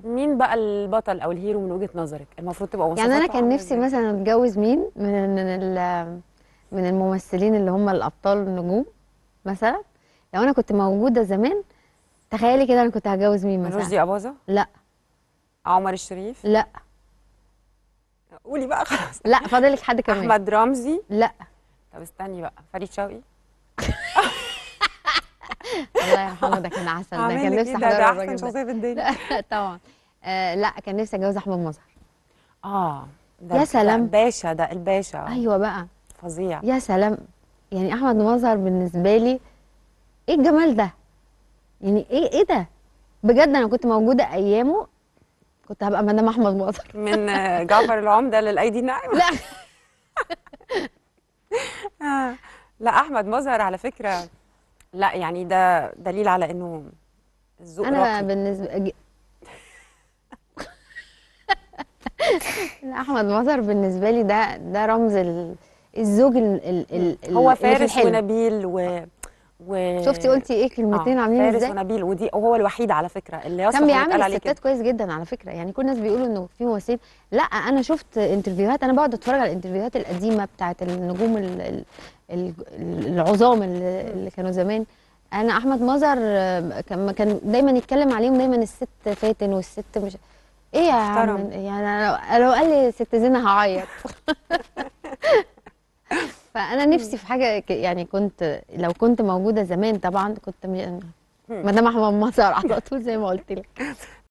مين بقى البطل او الهيرو من وجهه نظرك المفروض تبقى يعني انا مواصفاته كان عاملة نفسي إزاي؟ مثلا اتجوز مين من من ال- من الممثلين اللي هم الابطال النجوم مثلا لو انا كنت موجوده زمان تخيلي كده انا كنت هتجوز مين مثلا رشدي اباظه لا عمر الشريف لا قولي بقى خلاص لا فاضلك حد كمان احمد رمزي لا طب استني بقى فريد شوقي الله يرحمه ده كان عسل ده هعمل كان لك نفسي إيه؟ ده- احضر ده الراجل احسن ده شخصيه في الدنيا لا طبعا آه لا كان نفسي اتجوز احمد مظهر اه ده يا سلام. ده الباشا ده الباشا ايوه بقى فظيع يا سلام يعني احمد مظهر بالنسبه لي ايه الجمال ده يعني ايه ايه ده بجد انا كنت موجوده ايامه كنت هبقى مدام احمد مظهر من آه، جعفر العمده للايدي الناعمه لا آه. لا احمد مظهر على فكره لا يعني ده دليل على انه الذوق انا راقي بالنسبه ج- لا احمد مظهر بالنسبه لي ده ده رمز ال- الزوج ال ال ال هو اللي في فارس الحلم. ونبيل و و شفتي قلتي ايه كلمتين آه، عاملين فارس ازاي ونبيل ودي وهو الوحيد على فكره اللي يصلح كان إنه بيعامل يتقال عليه الستات كده كويس جدا على فكره يعني كل الناس بيقولوا انه في ممثلين لا انا شفت انترفيوهات انا بقعد اتفرج على الانترفيوهات القديمه بتاعت النجوم ال- ال- ال- العظام اللي اللي كانوا زمان انا احمد مظهر آه، كان كان دايما يتكلم عليهم دايما الست فاتن والست مش ايه يا عم محترم. يعني أنا لو, لو قال لي ست زينه هعيط فانا نفسي في حاجه ك- يعني كنت لو كنت موجوده زمان طبعا كنت م- مدام احمد مظهر على طول زي ما قلت لك